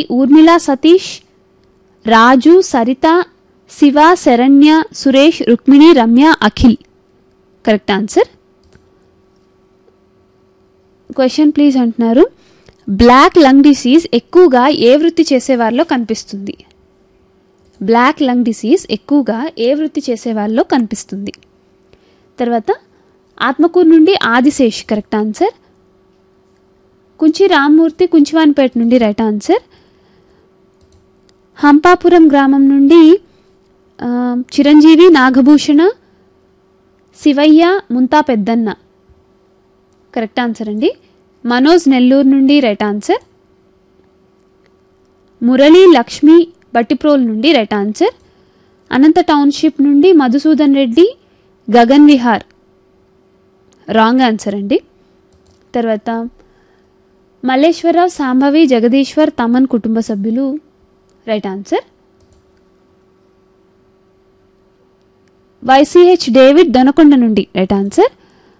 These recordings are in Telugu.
Urmila Satish Raju Saritha Siva Saranya Suresh Rukmini Ramya Akhil correct answer question please అంటున్నారు బ్లాక్ లంగ్ డిసీజ్ ఎక్కువగా ఏ వృత్తి చేసేవారిలో కనిపిస్తుంది బ్లాక్ లంగ్ డిసీజ్ ఎక్కువగా ఏ వృత్తి చేసేవారిలో కనిపిస్తుంది తర్వాత ఆత్మకూరు నుండి ఆదిశేష్ కరెక్ట్ ఆన్సర్ కుంచి రామ్మూర్తి కుంచివాన్పేట నుండి రైట్ ఆన్సర్ హంపాపురం గ్రామం నుండి ఆ, చిరంజీవి నాగభూషణ శివయ్య ముంతా పెద్దన్న కరెక్ట్ ఆన్సర్ అండి మనోజ్ నెల్లూరు నుండి రైట్ ఆన్సర్ మురళి లక్ష్మి బట్టిప్రోల్ నుండి రైట్ ఆన్సర్ అనంత టౌన్షిప్ నుండి మధుసూదన్ రెడ్డి గగన్ విహార్ రాంగ్ ఆన్సర్ అండి తర్వాత మల్లేశ్వరరావు సాంభవి జగదీశ్వర్ తమన్ కుటుంబ సభ్యులు right answer YCH David Donakonda నుండి right answer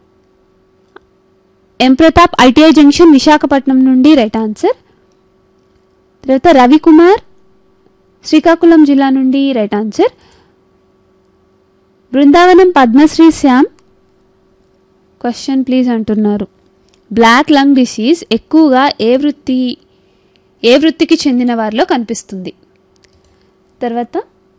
M Pratap ITI junction Visakhapatnam నుండి రైట్ ఆన్సర్ తర్వాత రవికుమార్ శ్రీకాకుళం జిల్లా నుండి right answer Brindavanam Padmashri Shyam question please అంటున్నారు బ్లాక్ లంగ్ డిసీజ్ ఎక్కువగా ఏ వృత్తి ఏ వృత్తికి చెందిన వారిలో కనిపిస్తుంది తర్వాత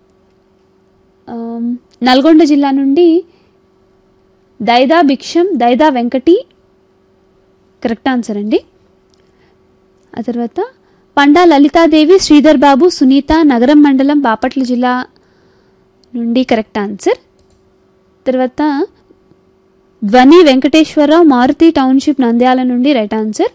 ఆమ్, నల్గొండ జిల్లా నుండి దైదా భిక్షం దైదా వెంకటి కరెక్ట్ ఆన్సర్ అండి ఆ తర్వాత పండా లలితాదేవి శ్రీధర్ బాబు సునీత నగరం మండలం బాపట్ల జిల్లా నుండి కరెక్ట్ ఆన్సర్ తర్వాత ధ్వని వెంకటేశ్వరరావు మారుతి టౌన్షిప్ నంద్యాల నుండి రైట్ ఆన్సర్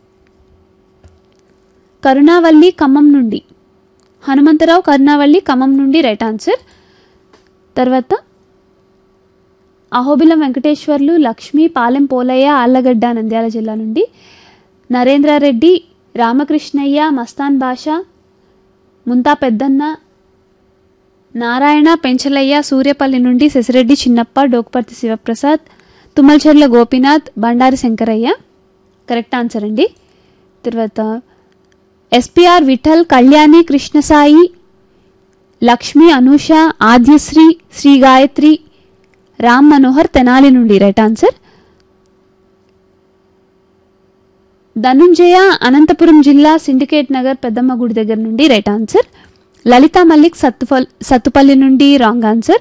కరుణావల్లి ఖమ్మం నుండి హనుమంతరావు కరుణావల్లి ఖమ్మం నుండి రైట్ ఆన్సర్ తర్వాత అహోబిలం వెంకటేశ్వర్లు లక్ష్మి పాలెం పోలయ్య ఆళ్లగడ్డ నంద్యాల జిల్లా నుండి నరేంద్రారెడ్డి రామకృష్ణయ్య మస్తాన్ బాషా ముంతా పెద్దన్న నారాయణ పెంచలయ్య సూర్యపల్లి నుండి శశిరెడ్డి చిన్నప్ప డోక్పర్తి శివప్రసాద్ తుమ్మలచెర్ల గోపీనాథ్ బండారి శంకరయ్య కరెక్ట్ ఆన్సర్ అండి తర్వాత ఎస్పిఆర్ విఠల్ కళ్యాణి కృష్ణసాయి లక్ష్మి అనూష ఆద్యశ్రీ శ్రీ గాయత్రి రామ్ మనోహర్ తెనాలి నుండి రైట్ ఆన్సర్ ధనుంజయ అనంతపురం జిల్లా సిండికేట్ నగర్ పెద్దమ్మ గుడి దగ్గర నుండి రైట్ ఆన్సర్ లలిత మల్లిక్ సత్తుపల్ సత్తుపల్లి నుండి రాంగ్ ఆన్సర్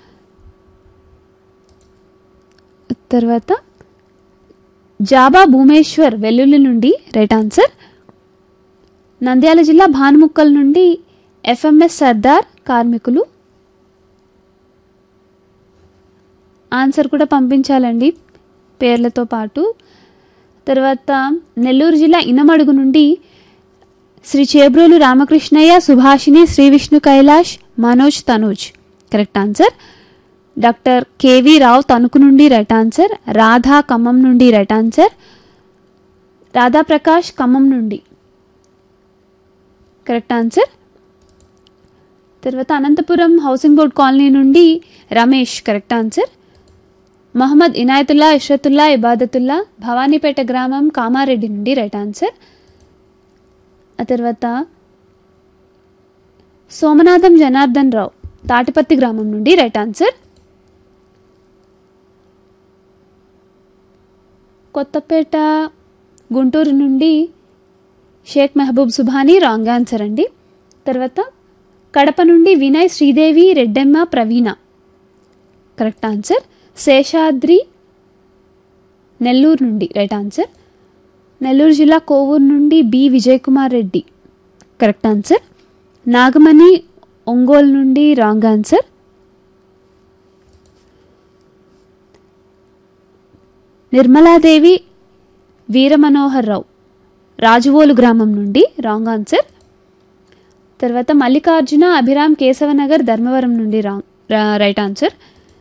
తర్వాత జాబా భూమేశ్వర్ వెల్లుల్లి నుండి రైట్ ఆన్సర్ నంద్యాల జిల్లా భానుముక్కల్ నుండి ఎఫ్ఎంఎస్ సర్దార్ కార్మికులు ఆన్సర్ కూడా పంపించాలండి పేర్లతో పాటు తర్వాత నెల్లూరు జిల్లా ఇనమడుగు నుండి Sri Chebrolu Ramakrishnaiah Subhashini Sri Vishnu Kailash Manoj Tanuj correct answer doctor KV Rao Tanuku నుండి రైట్ ఆన్సర్ రాధా ఖమ్మం నుండి రైట్ ఆన్సర్ రాధాప్రకాష్ ఖమ్మం నుండి కరెక్ట్ ఆన్సర్ తర్వాత అనంతపురం హౌసింగ్ బోర్డ్ కాలనీ నుండి రమేష్ కరెక్ట్ ఆన్సర్ మహమ్మద్ ఇనాయతుల్లా ఇష్రతుల్లా ఇబాదతుల్లా భవానీపేట గ్రామం కామారెడ్డి నుండి రైట్ ఆన్సర్ ఆ తర్వాత సోమనాథం జనార్దన్ రావు తాటిపత్తి గ్రామం నుండి రైట్ ఆన్సర్ కొత్తపేట గుంటూరు నుండి షేక్ మహబూబ్ సుభానీ రాంగ్ ఆన్సర్ అండి తర్వాత కడప నుండి వినయ్ శ్రీదేవి రెడ్డెమ్మ ప్రవీణ కరెక్ట్ ఆన్సర్ శేషాద్రి నెల్లూరు నుండి రైట్ ఆన్సర్ నెల్లూరు జిల్లా కోవూరు నుండి B Vijay Kumar Reddy correct answer Nagamani Ongole నుండి రాంగ్ ఆన్సర్ నిర్మలాదేవి వీరమనోహర్ రావు రాజువోలు గ్రామం నుండి రాంగ్ ఆన్సర్ తర్వాత మల్లికార్జున అభిరామ్ కేశవనగర్ ధర్మవరం నుండి రాంగ్ రా- రైట్ ఆన్సర్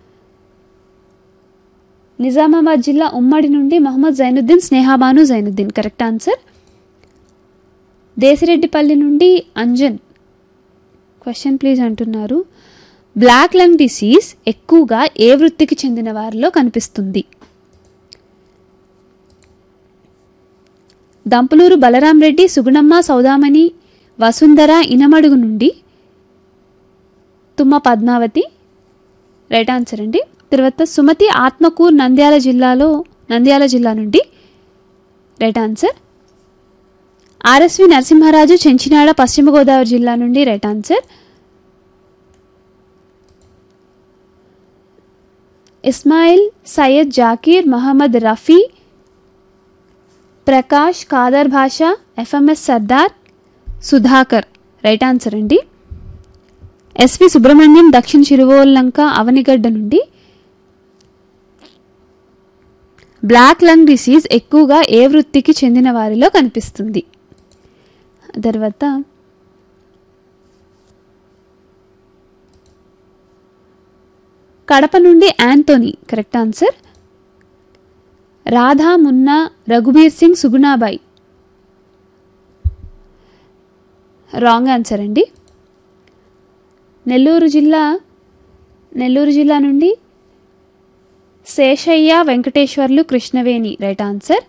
నిజామాబాద్ జిల్లా ఉమ్మడి నుండి మహమ్మద్ జైనుద్దీన్ స్నేహాబాను జైనుద్దీన్ కరెక్ట్ ఆన్సర్ దేశిరెడ్డిపల్లి నుండి అంజన్ క్వశ్చన్ ప్లీజ్ అంటున్నారు బ్లాక్ లంగ్ డిసీజ్ ఎక్కువగా ఏ వృత్తికి చెందిన వారిలో కనిపిస్తుంది దంపులూరు బలరాం రెడ్డి సుగుణమ్మ సౌదామణి వసుంధర ఇనమడుగు నుండి తుమ్మ పద్మావతి రైట్ ఆన్సర్ అండి తర్వాత సుమతి ఆత్మకూర్ నంద్యాల జిల్లాలో నంద్యాల జిల్లా నుండి right answer RSV Narasimharaju Chenchinada పశ్చిమ గోదావరి జిల్లా నుండి right answer Ismail Syed Zakir Mohammed Rafi Prakash Khader Basha FMS Sardar Sudhakar right answer అండి ఎస్వి సుబ్రహ్మణ్యం దక్షిణ చిరువోల్లంక అవనిగడ్డ నుండి బ్లాక్ లంగ్ డిసీజ్ ఎక్కువగా ఏ వృత్తికి చెందిన వారిలో కనిపిస్తుంది తర్వాత కడప నుండి Antony correct answer Radha Munna Raghubir Singh Sugunabai wrong answer అండి నెల్లూరు జిల్లా నెల్లూరు జిల్లా నుండి శేషయ్య వెంకటేశ్వర్లు కృష్ణవేణి రైట్ ఆన్సర్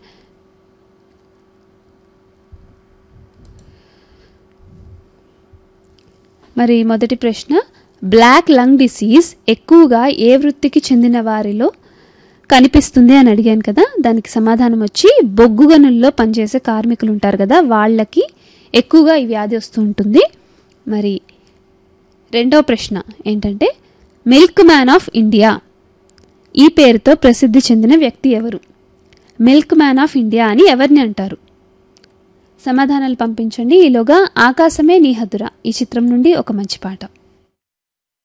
మరి మొదటి ప్రశ్న బ్లాక్ లంగ్ డిసీజ్ ఎక్కువగా ఏ వృత్తికి చెందిన వారిలో కనిపిస్తుంది అని అడిగాను కదా దానికి సమాధానం వచ్చి బొగ్గు గనుల్లో పనిచేసే కార్మికులు ఉంటారు కదా వాళ్ళకి ఎక్కువగా ఈ వ్యాధి వస్తూ ఉంటుంది మరి రెండో ప్రశ్న ఏంటంటే మిల్క్ మ్యాన్ ఆఫ్ ఇండియా ఈ పేరుతో ప్రసిద్ధి చెందిన వ్యక్తి ఎవరు మిల్క్ మ్యాన్ ఆఫ్ ఇండియా అని ఎవరిని అంటారు సమాధానాలు పంపించండి ఈలోగా ఆకాశమే నీ హద్దురా ఈ చిత్రం నుండి ఒక మంచి పాట